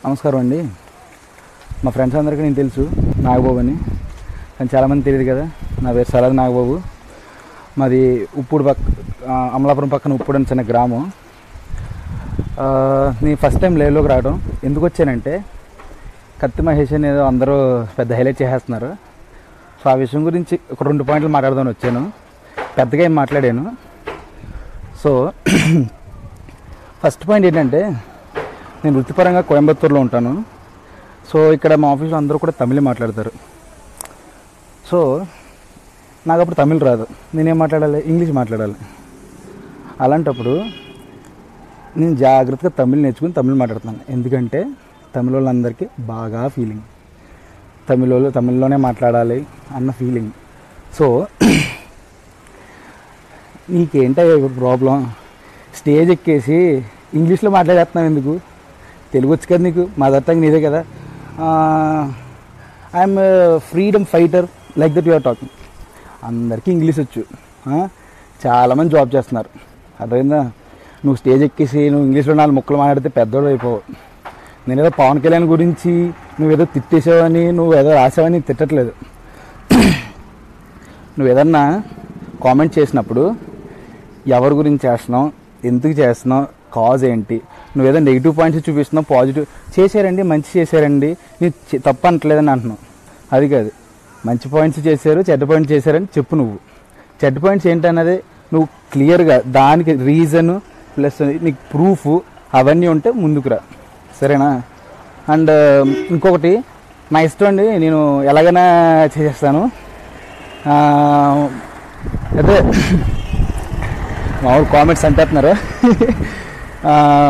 నమస్కారం అండి మా ఫ్రెండ్స్ అందరికీ నేను తెలుసు నాగబాబు అని కానీ చాలామంది తెలియదు కదా నా పేరు సరద్ నాగబాబు మాది ఉప్పుడు పక్క ఆ, అమలాపురం పక్కన ఉప్పుడు అని చిన్న గ్రామం ఆ, నేను ఫస్ట్ టైం లైవ్లోకి రావడం ఎందుకు వచ్చానంటే కత్తి మహేష్ అని ఏదో అందరూ పెద్ద హైలైట్ చేసేస్తున్నారు సో ఆ విషయం గురించి ఒక రెండు పాయింట్లు మాట్లాడదామని వచ్చాను పెద్దగా ఏం మాట్లాడాను సో ఫస్ట్ పాయింట్ ఏంటంటే నేను వృత్తిపరంగా కోయంబత్తూరులో ఉంటాను సో ఇక్కడ మా ఆఫీస్లో అందరూ కూడా తమిళే మాట్లాడతారు సో నాకు అప్పుడు తమిళ్ రాదు నేనేం మాట్లాడాలి ఇంగ్లీష్ మాట్లాడాలి అలాంటప్పుడు నేను జాగ్రత్తగా తమిళ్ నేర్చుకుని తమిళ్ మాట్లాడుతున్నాను ఎందుకంటే తమిళ వాళ్ళందరికీ బాగా ఫీలింగ్ తమిళ వాళ్ళు తమిళ్లోనే మాట్లాడాలి అన్న ఫీలింగ్ సో నీకేంటో ప్రాబ్లం స్టేజ్ ఎక్కేసి ఇంగ్లీష్లో మాట్లాడేస్తున్నావు ఎందుకు తెలుగు వచ్చు కదా నీకు మదర్ టంగ్ నీదే కదా I'm freedom fighter like that you're talking అందరికీ ఇంగ్లీష్ వచ్చు ఆ? చాలామంది జాబ్ చేస్తున్నారు అర్థమైందా నువ్వు స్టేజ్ ఎక్కేసి నువ్వు ఇంగ్లీష్లో నాలుగు ముక్కలు మాట్లాడితే పెద్దోడు అయిపోవు నేనేదో పవన్ కళ్యాణ్ గురించి నువ్వేదో తిట్టేసావని నువ్వు ఏదో రాసావని తిట్టట్లేదు నువ్వు ఏదన్నా కామెంట్ చేసినప్పుడు ఎవరి గురించి చేస్తున్నావు ఎందుకు చేస్తున్నావు కాజ్ ఏంటి నువ్వు ఏదో నెగిటివ్ పాయింట్స్ చూపిస్తున్నావు పాజిటివ్ చేశారండి మంచి చేశారండి నేను చె- తప్పు అనట్లేదని అంటున్నావు అది కాదు మంచి పాయింట్స్ చేశారు చెడ్డ పాయింట్స్ చేశారని చెప్పు నువ్వు చెడ్డ పాయింట్స్ ఏంటన్నది నువ్వు క్లియర్గా దానికి రీజన్ ప్లస్ నీకు ప్రూఫ్ అవన్నీ ఉంటే ముందుకు రా సరేనా అండ్ ఇంకొకటి నా ఇష్టం అండి నేను ఎలాగైనా చేసేస్తాను ఆ, అదే మామూలు కామెంట్స్ అంటేస్తున్నారు ఆ,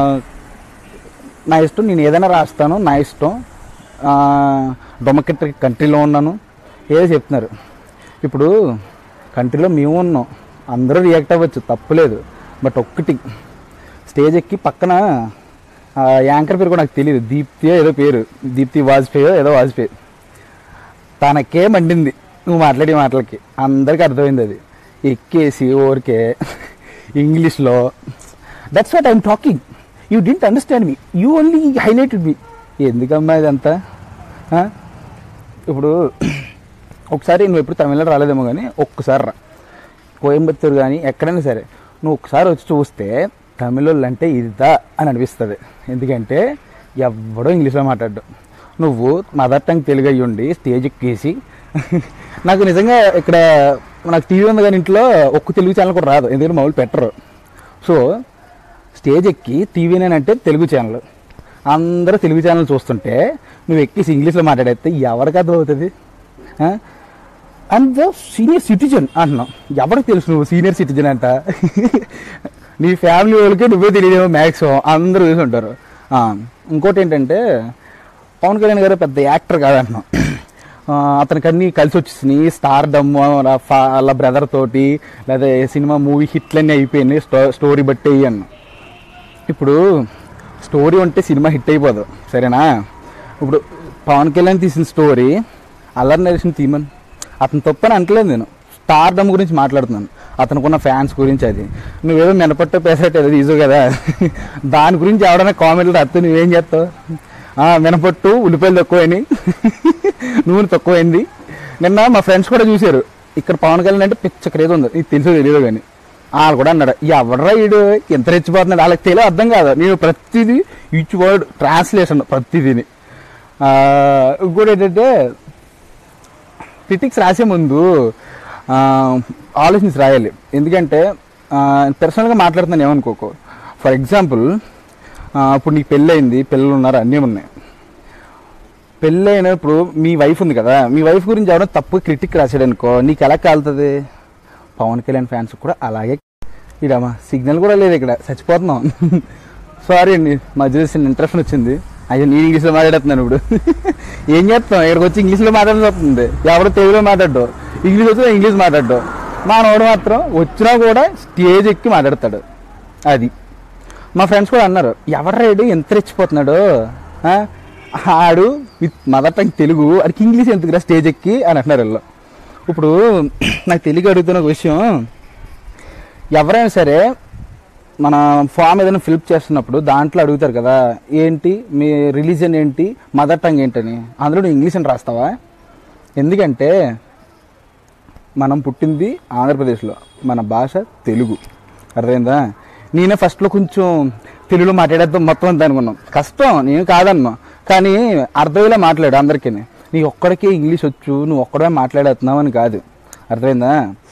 నా ఇష్టం నేను ఏదైనా రాస్తాను నా ఇష్టం డొమకెట్రిక్ కంట్రీలో ఉన్నాను ఏదో చెప్తున్నారు ఇప్పుడు కంట్రీలో మేము ఉన్నాం అందరూ రియాక్ట్ అవ్వచ్చు తప్పులేదు బట్ ఒక్కటి స్టేజ్ ఎక్కి పక్కన ఆ, యాంకర్ పేరు కూడా నాకు తెలియదు దీప్తి ఏదో పేరు దీప్తి వాజ్పేయి ఏదో వాజ్పేయి తనకే మండింది నువ్వు మాట్లాడే మాటలకి అందరికీ అర్థమైంది అది ఎక్కేసి ఊరికే ఇంగ్లీష్లో that's what I'm talking you didn't understand me you only highlighted me ఎందుకమ్మా ఇదంతా ఆ? ఇప్పుడు ఒకసారి నువ్వు ఎప్పుడు తమిళనాడు రాలేదేమో కానీ ఒక్కసారి రా కోయంబత్తూరు కానీ ఎక్కడైనా సరే నువ్వు ఒకసారి వచ్చి చూస్తే తమిళోళ్ళు అంటే ఇదా అని అనిపిస్తుంది ఎందుకంటే ఎవడో ఇంగ్లీష్లో మాట్లాడు నువ్వు మదర్ టంగ్ తెలుగు అయ్యి ఉండి స్టేజ్ ఎక్కేసి నాకు నిజంగా ఇక్కడ నాకు టీవీ ఉంది కానీ ఇంట్లో ఒక్క తెలుగు ఛానల్ కూడా రాదు ఎందుకంటే మామూలు పెట్టరు సో స్టేజ్ ఎక్కి టీవీ అంటే తెలుగు ఛానల్ అందరూ తెలుగు ఛానల్ చూస్తుంటే నువ్వు ఎక్కేసి ఇంగ్లీష్లో మాట్లాడేస్తే ఎవరికి అర్థం అవుతుంది అండ్ సీనియర్ సిటిజన్ అంటున్నావు ఎవరికి తెలుసు నువ్వు సీనియర్ సిటిజన్ అంట నీ ఫ్యామిలీ వాళ్ళకి నువ్వే తెలియదేమో మ్యాక్సిమం అందరూ చూసి ఉంటారు ఆ, ఇంకోటి ఏంటంటే పవన్ కళ్యాణ్ గారు పెద్ద యాక్టర్ కాదంటున్నాం ఆ, అతనికి అన్నీ కలిసి వచ్చేసినాయి స్టార్ డమ్ వాళ్ళ బ్రదర్ తోటి లేదా సినిమా మూవీ హిట్లన్నీ అయిపోయినాయి స్టో స్టోరీ బట్టి అన్నాం ఇప్పుడు స్టోరీ ఉంటే సినిమా హిట్ అయిపోదు సరేనా ఇప్పుడు పవన్ కళ్యాణ్ తీసిన స్టోరీ అల్లరి నరేషన్ తీమన్ అతను తప్పని అంటలేదు నేను స్టార్ డమ్ గురించి మాట్లాడుతున్నాను అతనుకున్న ఫ్యాన్స్ గురించి అది నువ్వేదో మినపట్టు పేసట్ ఏదో తీసు కదా దాని గురించి ఎవడైనా కామెంట్లు రాస్తే నువ్వేం చేస్తావు ఆ, మినపట్టు ఉల్లిపాయలు తక్కువైనాయి నూనె తక్కువైంది నిన్న మా ఫ్రెండ్స్ కూడా చూశారు ఇక్కడ పవన్ కళ్యాణ్ అంటే పిచ్చ క్రేజ్ ఉంది ఇది తెలుసో తెలియదు కానీ వాళ్ళు కూడా అన్నాడు ఎవడరా వీడు ఎంత రెచ్చిపోతున్నాడు వాళ్ళకి తెలియదు అర్థం కాదు నేను ప్రతిదీ ఈచ్ వర్డ్ ట్రాన్స్లేషన్ ప్రతిదీని ఆ, ఇంకోటి ఏంటంటే క్రిటిక్స్ రాసే ముందు ఆ, ఆలోచించి రాయాలి ఎందుకంటే పర్సనల్గా మాట్లాడుతున్నాను ఏమనుకోకు ఫర్ ఎగ్జాంపుల్ ఇప్పుడు నీకు పెళ్ళి అయింది పిల్లలు ఉన్నారు అన్నీ ఉన్నాయి పెళ్ళి అయినప్పుడు మీ వైఫ్ ఉంది కదా మీ వైఫ్ గురించి ఎవరైనా తప్పు క్రిటిక్ రాసాడు అనుకో నీకు ఎలా కాలుతుంది పవన్ కళ్యాణ్ ఫ్యాన్స్ కూడా అలాగే ఇడమ్మా సిగ్నల్ కూడా లేదు ఇక్కడ చచ్చిపోతున్నాం సారీ అండి మధ్యలో చిన్న ఇంట్రెస్ట్ వచ్చింది అయ్యో నేను ఇంగ్లీష్లో మాట్లాడుతున్నాను ఇప్పుడు ఏం చేస్తాం ఇక్కడికి వచ్చి ఇంగ్లీష్లో మాట్లాడాల్సి వస్తుంది ఎవడో తెలుగులో మాట్లాడ్డు ఇంగ్లీష్ వచ్చినా ఇంగ్లీష్ మాట్లాడ్డు మానవుడు మాత్రం వచ్చినా కూడా స్టేజ్ ఎక్కి మాట్లాడతాడు అది మా ఫ్రెండ్స్ కూడా అన్నారు ఎవరు రేడు ఎంత రెచ్చిపోతున్నాడు ఆ? ఆడు విత్ మదర్ టంగ్ తెలుగు అడికి ఇంగ్లీష్ ఎందుకురా స్టేజ్ ఎక్కి అని అంటున్నారు వీళ్ళు ఇప్పుడు నాకు తెలుగు అడుగుతున్న ఒక విషయం ఎవరైనా సరే మన ఫామ్ ఏదైనా ఫిల్ప్ చేస్తున్నప్పుడు దాంట్లో అడుగుతారు కదా ఏంటి మీ రిలీజన్ ఏంటి మదర్ టంగ్ ఏంటని అందులో నువ్వు ఇంగ్లీష్ అని రాస్తావా ఎందుకంటే మనం పుట్టింది ఆంధ్రప్రదేశ్లో మన భాష తెలుగు అర్థమైందా నేనే ఫస్ట్లో కొంచెం తెలుగులో మాట్లాడేద్దాం మొత్తం అంతా అనుకున్నాం కష్టం నేను కాదన్నా కానీ అర్థమయ్యేలా మాట్లాడు అందరికీ నీ ఒక్కడికే ఇంగ్లీష్ వచ్చు నువ్వు ఒక్కడే మాట్లాడేస్తున్నావు అని కాదు అర్థమైందా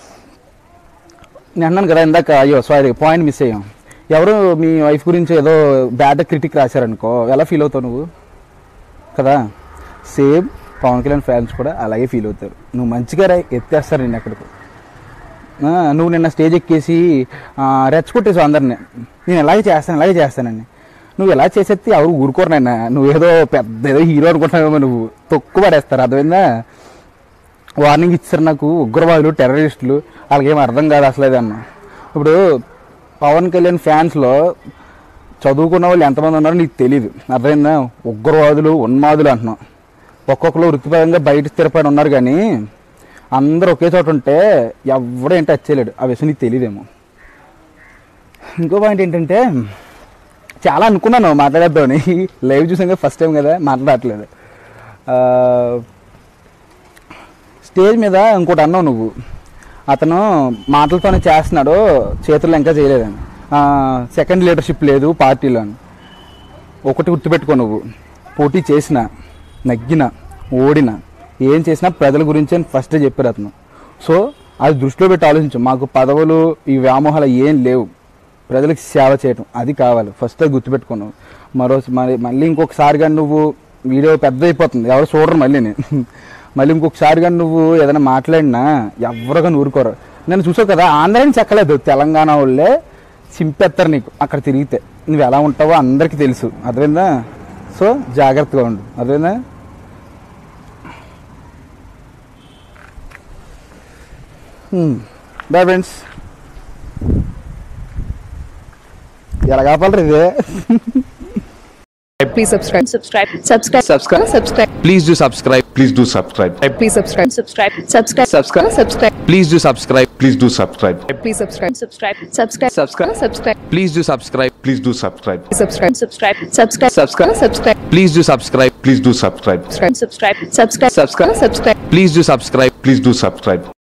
నేను అన్నాను కదా ఇందాక అయ్యో సారీ పాయింట్ మిస్ అయ్యాం ఎవరు మీ వైఫ్ గురించి ఏదో బ్యాడ్ క్రిటిక్ రాశారనుకో ఎలా ఫీల్ అవుతావు నువ్వు కదా సేమ్ పవన్ కళ్యాణ్ ఫ్యాన్స్ కూడా అలాగే ఫీల్ అవుతారు నువ్వు మంచిగా రా ఎత్తేస్తారు నేను ఎక్కడికి ఆ, నువ్వు నిన్న స్టేజ్ ఎక్కేసి ఆ, రెచ్చగొట్టేసావు అందరిని నేను ఎలాగే చేస్తాను ఎలాగే చేస్తానని నువ్వు ఎలా చేసేస్తే ఎవరు ఊరుకోరు నాయన నువ్వు ఏదో పెద్ద ఏదో హీరో అనుకుంటున్నావేమో నువ్వు తొక్కు పడేస్తారు అర్థమైందా వార్నింగ్ ఇచ్చారు నాకు ఉగ్రవాదులు టెర్రరిస్టులు వాళ్ళకి ఏం అర్థం కాదు అసలు అది అన్న ఇప్పుడు పవన్ కళ్యాణ్ ఫ్యాన్స్లో చదువుకున్న వాళ్ళు ఎంతమంది ఉన్నారో నీకు తెలియదు అర్థమైందా ఉగ్రవాదులు ఉన్మాదులు అంటున్నాం ఒక్కొక్కరు వృత్తిపరంగా బయట స్థిరపడి ఉన్నారు కానీ అందరూ ఒకే చోట ఉంటే ఎవడో ఏంటి టచ్ చేయలేడు ఆ విషయం నీకు తెలియదేమో ఇంకో పాయింట్ ఏంటంటే చాలా అనుకున్నాను మాట్లాడేద్దామని లైవ్ చూసాం కదా ఫస్ట్ టైం కదా మాట్లాడట్లేదు ఆ, స్టేజ్ మీద ఇంకోటి అన్నావు నువ్వు అతను మాటలతోనే చేస్తున్నాడు చేతుల్లో ఇంకా చేయలేదని సెకండ్ లీడర్షిప్ లేదు పార్టీలో అని ఒకటి గుర్తుపెట్టుకో నువ్వు పోటీ చేసిన నగ్గిన ఓడిన ఏం చేసినా ప్రజల గురించి అని ఫస్ట్ చెప్పారు అతను సో అది దృష్టిలో పెట్టి ఆలోచించు మాకు పదవులు ఈ వ్యామోహాలు ఏం లేవు ప్రజలకు సేవ చేయటం అది కావాలి ఫస్ట్ అది గుర్తుపెట్టుకున్నావు మరో మరి మళ్ళీ ఇంకొకసారి కానీ నువ్వు వీడియో పెద్ద అయిపోతుంది ఎవరు చూడరు మళ్ళీ మళ్ళీ ఇంకొకసారి కానీ నువ్వు ఏదైనా మాట్లాడినా ఎవరు కానీ ఊరుకోరు నేను చూసావు కదా ఆంధ్ర నుంచి ఎక్కలేదు తెలంగాణ వాళ్ళే చింపేస్తారు నీకు అక్కడ తిరిగితే నువ్వు ఎలా ఉంటావో అందరికీ తెలుసు అర్థమైందా సో జాగ్రత్తగా ఉండు అర్థమైందా బాయ్ ఫ్రెండ్స్ ఎలా కాపాలరు ఇదే Please subscribe. subscribe subscribe Subscribe. subscribe Please do subscribe. Please do subscribe. Please subscribe. subscribe subscribe Subscribe. subscribe Please do subscribe. Please do subscribe. Please subscribe. subscribe subscribe Subscribe. subscribe Please do subscribe. Please do subscribe. Please subscribe. subscribe subscribe Subscribe. subscribe Please do subscribe. Please do subscribe. Subscribe. subscribe subscribe Subscribe. subscribe Please do subscribe. Please do subscribe.